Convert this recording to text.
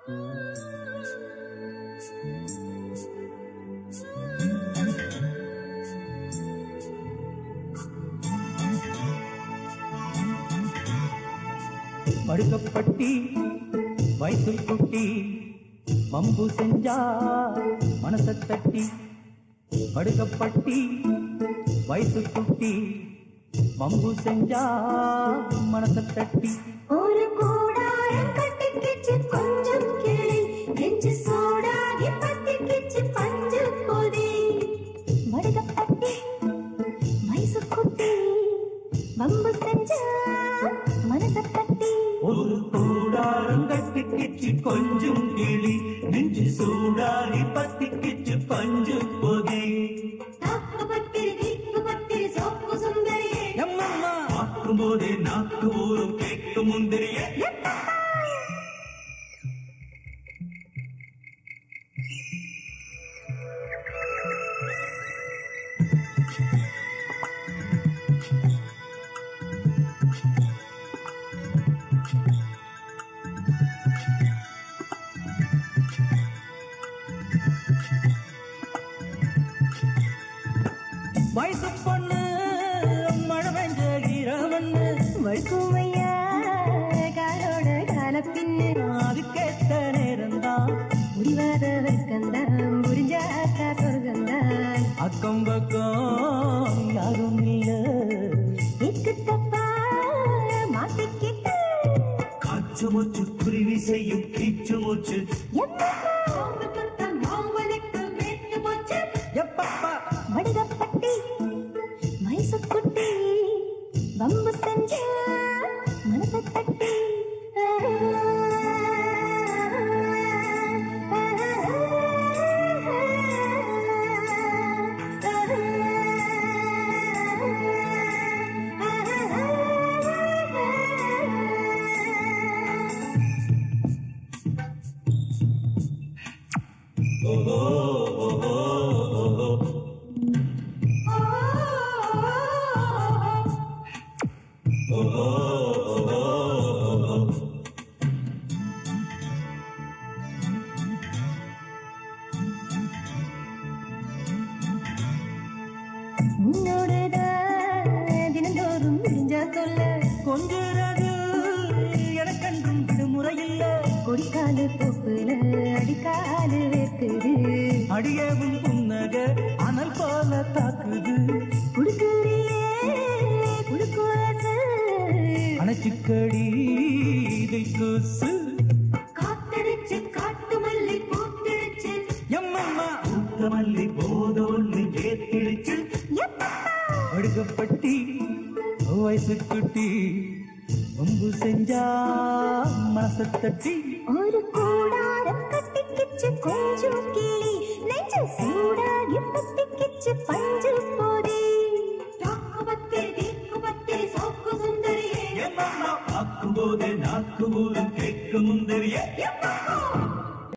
படுக்கப்பட்டி வயசு குட்டி வம்பு செஞ்சா மனச தட்டி படுக்கப்பட்டி வயசு குட்டி வம்பு செஞ்சா மனச தட்டி ஒரு கூடாரம் கட்டிக்கிச்சு கொஞ்சம் கிளி நெஞ்சு சூடாகி பத்திக்கிச்சு பஞ்சு பொதி மடுகப்பட்டி மைசு குட்டி வம்பு செஞ்சா மனச தட்டி ஒரு கூடாரம் கட்டிக்கிச்சு கொஞ்சம் கிளி நெஞ்சு சூடாரி பத்திக்கிச்சு பஞ்சு பொதி தாக்கு பத்திரி தீக்கு பத்திரி சோப்பு சுந்தரியே எம்மம்மா பார்க்கும் போதே நாக்கு ஊரும் கேட்கும் முந்திரிய வயசு பொண்ணு மழை பெஞ்ச ஈரமண்ணு வழுக்குமையா காலோட காலப்பின்னு அதுக்கேத்த நேரம்தான் முடிவாத வெக்கந்தான் புரிஞ்சாக்கா சொர்க்கந்தான் அக்கம் பக்கம் யாரும் இல்ல இக்கு தப்பா மாட்டிக்கிட்டு காற்று மூச்சு குருவி செய்யும் கீச்சு மூச்சு எப்பப்பா வடுகப்பட்டி மைசூக்குட்டி வம்பு செஞ்ச மனச தட்டி உன்னோடுதான் தினந்தோறும் விடிஞ்சா சொல்ல கொஞ்சிறது எனக்கென்றும் விடுமுறை இல்ல கொடிக்காலு போப்புல அடிக்காலு வேர்க்குது அடியவும் புன்னக அனல் போல தாக்குது குடுக்குறியே குடுக்குவாசு அணைச்சுக்கடி இதை கூசு காத்தடிச்சு காட்டு மல்லி பூத்திடுச்சு எம்மம்மா ஊத்தமல்லி போதொல்லி ஏத்திடுச்சு அடுக்கப்பட்டி வயசு குட்டி வம்பு செஞ்சா மனச தட்டி ஒரு கூடாரம் கட்டிக்கிச்சு கொஞ்சம் கிளி நெஞ்சு சூடாகி பத்திக்கிச்சு பஞ்ச